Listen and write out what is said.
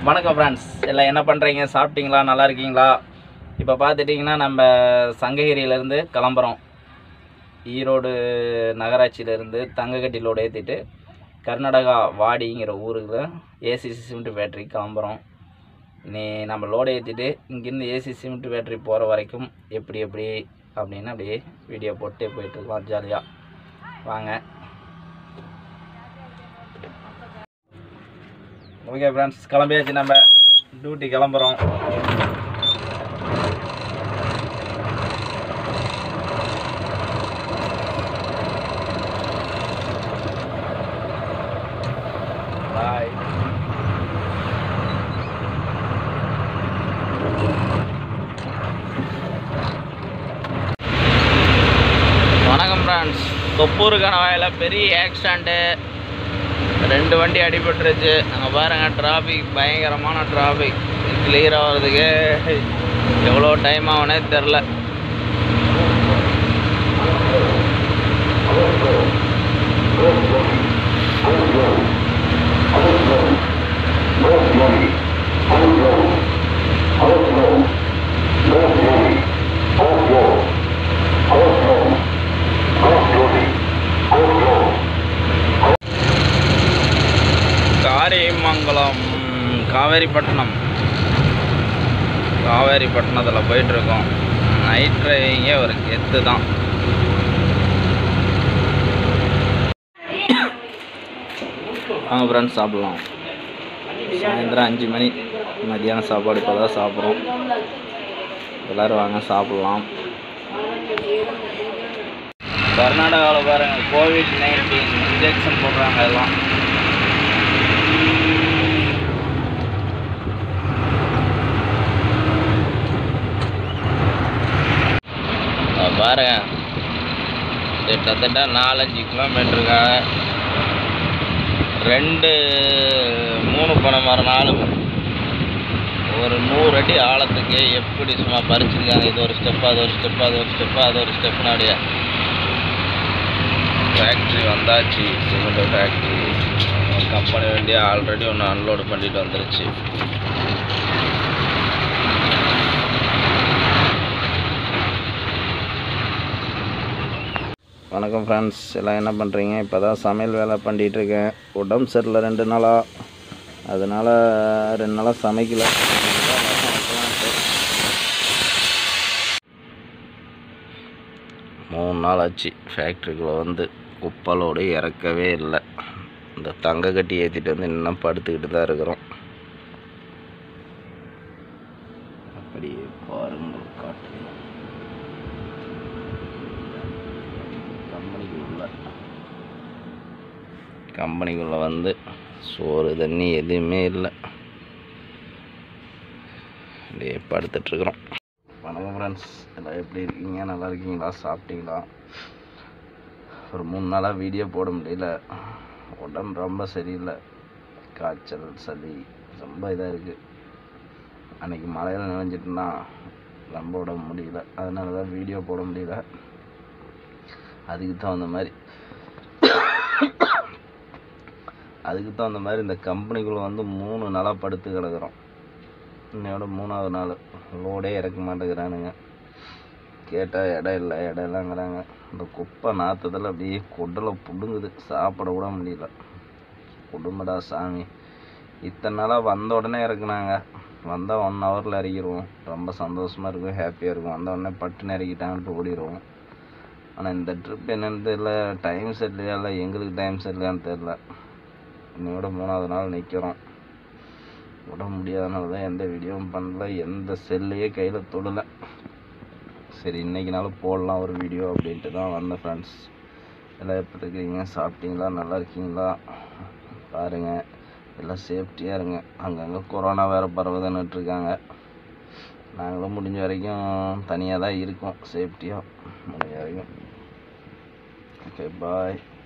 வணக்கம் ஃப்ரெண்ட்ஸ் எல்லாம் என்ன பண்ணுறீங்க சாப்பிட்டீங்களா நல்லா இருக்கீங்களா இப்போ பார்த்துட்டிங்கன்னா நம்ம சங்ககிரியிலேருந்து கிளம்புறோம் ஈரோடு நகராட்சியிலேருந்து தங்கக்கட்டிலோடு ஏற்றிட்டு கர்நாடகா வாடிங்கிற ஊருக்கு ஏசிசி சிமெண்ட் ஃபேக்ட்ரி கிளம்புறோம் நீ நம்ம லோடு ஏற்றிட்டு இங்கேருந்து ஏசி சிமெண்ட் ஃபேக்ட்ரி போகிற வரைக்கும் எப்படி எப்படி அப்படின்னு அப்படியே வீடியோ போட்டு போயிட்டு இருக்கலாம் ஜாலியாக வாங்க ஓகே ஃப்ரெண்ட்ஸ் கிளம்பியாச்சு நம்ம டியூட்டி கிளம்புறோம் பாய் வணக்கம் ஃப்ரெண்ட்ஸ் தொப்பூர் கணவாயில் பெரிய ஆக்சிடெண்ட்டு ரெண்டு வண்டி அடிபட்டுருச்சு அங்கே பாருங்கள் டிராஃபிக் பயங்கரமான டிராஃபிக் கிளியர் ஆகிறதுக்கு எவ்வளோ டைம் ஆகுனே தெரில காரியமங்கலம் காவேரிப்பட்டினம் காவேரிப்பட்டினத்தில் போயிட்டுருக்கோம் நைட் டிரைவிங்கே ஒரு கெத்து தான் வாங்க ஃப்ரெண்ட்ஸ் சாப்பிட்லாம் சாயந்தரம் அஞ்சு மணி மதியானம் சாப்பாடு இப்போ தான் சாப்பிட்றோம் எல்லோரும் வாங்க சாப்பிட்லாம் கர்நாடகாவில் பாருங்கள் கோவிட் நைன்டீன் இன்ஜெக்ஷன் போடுறாங்க எல்லாம் அஹ் பாருங்க கிட்டத்தட்ட நாலஞ்சு கிலோமீட்டருக்காக ரெண்டு மூணு பணம் நாலு ஒரு நூறு அடி ஆழத்துக்கு எப்படி சும்மா பறிச்சிருக்காங்க இது ஒரு ஸ்டெப் அது ஒரு ஸ்டெப் அது ஒரு ஸ்டெப் அது ஒரு ஸ்டெப்னு அப்படியே ஃபேக்ட்ரி வந்தாச்சு சிமெண்ட் ஃபேக்ட்ரி கம்பெனி வண்டி ஆல்ரெடி ஒன்று அன்லோடு பண்ணிட்டு வந்துருச்சு வணக்கம் ஃப்ரெண்ட்ஸ் எல்லாம் என்ன பண்ணுறீங்க இப்போ தான் சமையல் வேலை பண்ணிகிட்டு இருக்கேன் உடம்பு சரியில்லை ரெண்டு நாளாக அதனால் ரெண்டு நாளாக சமைக்கல மூணு நாள் ஆச்சு ஃபேக்ட்ரிக்குள்ளே வந்து குப்பலோடு இறக்கவே இல்லை இந்த தங்க கட்டி ஏற்றிட்டு வந்து இன்னும் படுத்துக்கிட்டு தான் இருக்கிறோம் அப்படியே பாருங்கள் காட்டுறேன் கம்பெனிக்குள்ள கம்பெனிக்குள்ளே வந்து சோறு தண்ணி எதுவுமே இல்லை அப்படியே படுத்துட்ருக்குறோம் வணக்கம் ஃப்ரெண்ட்ஸ் எல்லாம் எப்படி இருக்கீங்க நல்லா இருக்கீங்களா சாப்பிட்டீங்களா ஒரு மூணு நாளாக வீடியோ போட முடியல உடம்பு ரொம்ப சரியில்லை காய்ச்சல் சளி ரொம்ப இதாக இருக்குது அன்றைக்கி மழையில் நினைஞ்சிட்டுனா ரொம்ப உடம்பு முடியல அதனால தான் வீடியோ போட முடியல அதுக்கு தகுந்த மாதிரி அதுக்கு தகுந்த மாதிரி இந்த கம்பெனிக்குள்ளே வந்து மூணு நாளாக படுத்து கிடக்குறோம் இன்னையோட மூணாவது நாள் லோடே இறக்க மாட்டேங்கிறானுங்க கேட்டால் இடம் இல்லை இடம் இல்லைங்கிறாங்க இந்த குப்பை நாற்றத்தில் அப்படியே குடலை பிடுங்குது சாப்பிட கூட முடியல குடும்படா சாமி இத்தனை நாளாக வந்த உடனே இறக்குனாங்க வந்தால் ஒன் ஹவரில் இறக்கிடுவோம் ரொம்ப சந்தோஷமாக இருக்கும் ஹாப்பியாக இருக்கும் வந்த உடனே பட்டுன்னு இறக்கிட்டாங்கன்ட்டு ஓடிடுவோம் ஆனால் இந்த ட்ரிப் என்னன்னு தெரியல டைம் சரியில்லையா இல்லை எங்களுக்கு டைம் சரியில்லையான்னு தெரில இன்னையோட மூணாவது நாள் நிற்கிறோம் உடம்பு முடியாதனால தான் எந்த வீடியோவும் பண்ணல எந்த செல்லையே கையில் தொடலை சரி இன்னைக்குனாலும் போடலாம் ஒரு வீடியோ அப்படின்ட்டு தான் வந்தேன் ஃப்ரெண்ட்ஸ் எல்லாம் எப்படி இருக்கீங்க சாப்பிட்டீங்களா நல்லா இருக்கீங்களா பாருங்கள் எல்லாம் சேஃப்டியாக இருங்க அங்கங்கே கொரோனா வேறு பரவுதுன்னுட்டு இருக்காங்க நாங்களும் முடிஞ்ச வரைக்கும் தனியாக தான் இருக்கோம் சேஃப்டியாக முடிஞ்ச வரைக்கும் ஓகே பாய்